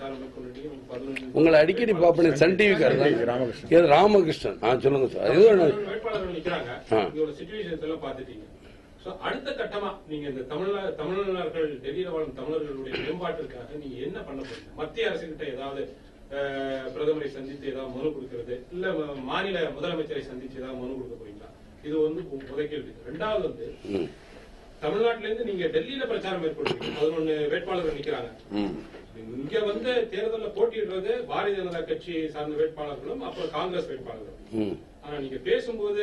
பிரச்சாரம் மேற்கொண்டுட்டீங்க பதினொன்று உங்களை அடிக்கடி பார்ப்பேன் சன் டிவி ராமகிருஷ்ணன். இது ராமகிருஷ்ணன் ஆ சொல்லுங்க சார் இது ஒண்ணு. வேட்பாளர்கள் நிக்கிறாங்க ஆ. இதோட சிச்சுவேஷன்ஸ் எல்லாம் பாத்துட்டீங்க சோ அடுத்த கட்டமா நீங்க இந்த தமிழ்நா தமிழர்கள் டெல்லியில வாழும் தமிழர்களுடைய மேம்பாட்டிற்காக நீங்க என்ன பண்ண போறீங்க மத்திய அரசு கிட்ட ஏதாவது அஹ், பிரதமரை சந்தித்து ஏதாவது மனு கொடுக்கறது இல்ல ம- மாநில முதலமைச்சரை சந்திச்சு ஏதாவது மனு கொடுக்க போறீங்களா இது வந்து உ- முதல் கேள்வி ரெண்டாவது வந்து ம். தமிழ்நாட்டுல இருந்து நீங்க டெல்லியில பிரச்சாரம் மேற்கொள்றீங்க பதினொன்னு வேட்பாளர்கள் நிக்கிறாங்க ம். இங்க வந்து தேர்தலில் போட்டியிடுறது பாரதிய ஜனதா கட்சி சார்ந்த வேட்பாளர்களும் அப்புறம் காங்கிரஸ் வேட்பாளர்களும் ம். ஆனா நீங்க பேசும்போது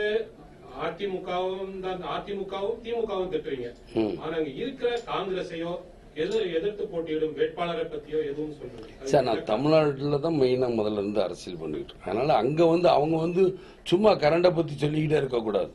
அதிமுகவும் தான் அதிமுகவும் திமுகவும் திட்டுறீங்க ம். ஆனா இங்க இருக்கிற காங்கிரஸையோ எது எதிர்த்து போட்டியிடும் வேட்பாளரை பத்தியோ எதுவும் சொல்றீங்க சார் நான் தமிழ்நாட்டில் தான் மெயினாக முதல்ல இருந்து அரசியல் பண்ணிட்டு இருக்கேன் அதனால அங்கே வந்து அவங்க வந்து சும்மா கரண்டை பற்றி சொல்லிக்கிட்டே இருக்கக்கூடாது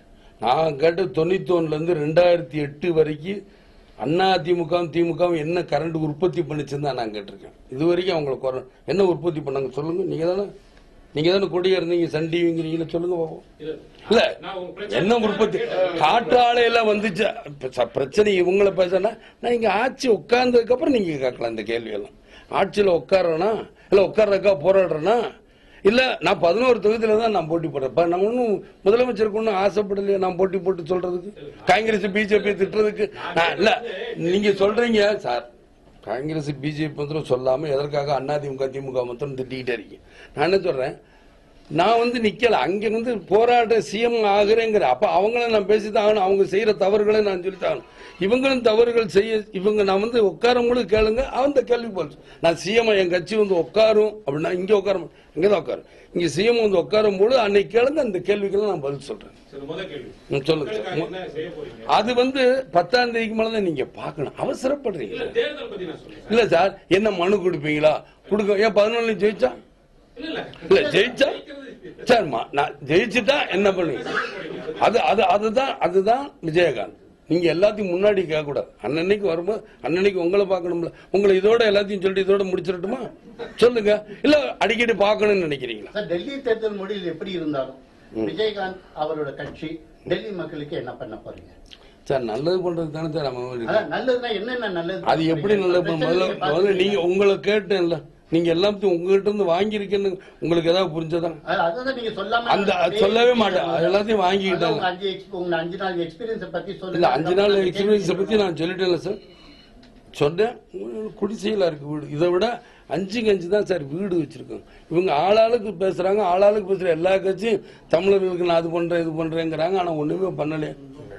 நான் கேட்ட தொண்ணூத்தொன்னுலேருந்து ரெண்டாயிரத்தி எட்டு வரைக்கும் அண்ணா அதிமுகவும் திமுகவும் என்ன கரண்ட் உற்பத்தி பண்ணுச்சுன்னு தான் நான் கேட்டிருக்கேன் இது வரைக்கும் அவங்கள குறை என்ன உற்பத்தி பண்ணாங்க சொல்லுங்க நீங்க தானே நீங்க தானே கொடியா இருந்தீங்க சன் டிவிங்கிறீங்களா சொல்லுங்க பாப்போம் இல்ல இல்ல நான் உங்க பிரச்சனை என்ன உற்பத்தி காற்றாலையில வந்துச்சு இப்ப ச- பிரச்சனை இவங்கள பேசினா நான் இங்க ஆட்சி உட்கார்ந்ததுக்கு அப்புறம் நீங்க கேட்கலாம் இந்த கேள்வி எல்லாம் ஆட்சியில உட்கார்றேனா இல்ல உட்கார்றதுக்கா போராடுறேனா இல்ல நான் பதினோரு தொகுதியில தான் நான் போட்டி போடுறேன் இப்ப நான் ஒன்னும் முதலமைச்சருக்கு ஒன்னும் ஆசைப்படலையே நான் போட்டி போட்டு சொல்றதுக்கு காங்கிரஸ் பிஜேபி திட்டுறதுக்கு நான் இல்ல நீங்க சொல்றீங்க சார் காங்கிரஸ் பிஜேபி மாத்திரம் சொல்லாம எதற்காக அதிமுக திமுக மாத்திரம் திட்டிக்கிட்டே இருக்கீங்க நான் என்ன சொல்றேன் நான் வந்து நிக்கல அங்க வந்து போராட்ட சிஎம் ஆகுறேங்கிற அப்ப அவங்கள நான் பேசித்தான் ஆகணும் அவங்க செய்யற தவறுகளை நான் சொல்லித்தான் ஆகணும் இவங்களும் தவறுகள் செய்ய இவங்க நான் வந்து உட்காரவங்களும் கேளுங்க அந்த கேள்வி போல் நான் சிஎம் என் கட்சி வந்து உட்காரும் அப்படின்னா இங்க உட்கார இங்கதான் உட்காரும் இங்க சிஎம் வந்து உட்காரும் போது அன்னைக்கு கேளுங்க அந்த கேள்விக்கெல்லாம் நான் பதில் சொல்றேன் சரி, முதல் கேள்வி ம், சொல்லுங்க சார் மக்களுக்காக என்ன செய்ய போறீங்க அது வந்து பத்தாம் தேதிக்கு மேலதான் நீங்க பார்க்கணும் அவசரப்படுறீங்க இல்ல தேர்தல் பத்தி நான் சொல்றேன் இல்ல சார் என்ன மனு கொடுப்பீங்களா கொடுக்க ஏன் பதினொன்னு ஜெயிச்சா இல்ல இல்ல இல்ல ஜெயிச்சா சரிம்மா நான் ஜெயிச்சுட்டா என்ன பண்ணுவீங்க அது அது அதுதான் அதுதான் விஜயகாந்த் நீங்க எல்லாத்தையும் முன்னாடி கேட்க கூடாது அன்னன்னைக்கு வரும்போது அன்னன்னைக்கு உங்களை பார்க்கணும்ல உங்களை இதோட எல்லாத்தையும் சொல்லிட்டு இதோட முடிச்சிடட்டுமா சொல்லுங்க இல்ல அடிக்கடி பார்க்கணும்னு நினைக்கிறீங்களா சார் டெல்லி தேர்தல் முடிவில் எப்படி இருந்தாலும் விஜயகாந்த் அவரோட கட்சி டெல்லி மக்களுக்கு என்ன பண்ண போறீங்க சார் நல்லது பண்றது தானே சார் நம்ம இருக்கு. அதான் நல்லதுன்னா என்னென்ன நல்லது அது எப்படி நல்லது பண்ண- முதல்ல முதல்ல நீங்க உங்களை கேட்டேன்ல நீங்க எல்லாத்தையும் உங்ககிட்ட இருந்து வாங்கியிருக்கேன்னு உங்களுக்கு ஏதாவது புரிஞ்சதா அது- அதுதான் நீங்க சொல்லாம அந்த அது சொல்லவே மாட்டேன் அது எல்லாத்தையும் அதான் வாங்கிக்கிட்டேன் உங்க அஞ்சு ex- உங்க அஞ்சு நாள் எக்ஸ்பீரியன்ஸ் பத்தி இல்ல சொல்லுங்க அஞ்சு நாள் எக்ஸ்பீரியன்ஸை பத்தி நான் சொல்லிட்டேன்ல சார் சொன்னேன் உங்களுக்கு குடிசையில இருக்கு வீடு இதை விட அஞ்சுக்கு அஞ்சு தான் சார் வீடு வச்சிருக்கோம் இவங்க ஆளாளுக்கு பேசுறாங்க ஆளாளுக்கு பேசுற எல்லா கட்சியும் தமிழர்களுக்கு நான் அது பண்றேன் இது பண்றேங்கிறாங்க ஆனா ஒண்ணுமே பண்ணலையே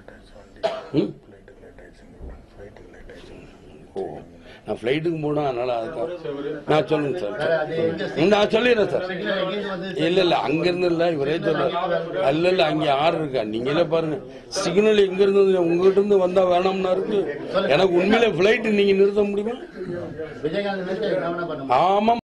ம்? ஓ நான் ஃப்ளைட்டுக்கு போனேன் அதனால அதுதான் நான் சொல்லுங்க வேற சார் அது எங்க நான் சொல்லிடுறேன் சார் signal எங்கேருந்து வந்து இல்ல இல்ல அங்க இருந்து இல்ல இவரே சொல்றாரு அல்ல இல்ல அங்க யாரு இருக்கா நீங்களே பாருங்க சிக்னல் எங்க இருந்து வந்து உங்ககிட்ட இருந்து வந்தா வேணாம்னா இருக்கு எனக்கு உண்மையில பிளைட் நீங்க நிறுத்த முடியுமா விஜயகாந்த் நினைச்சா என்ன வேணா பண்ண முடியும். ஆமா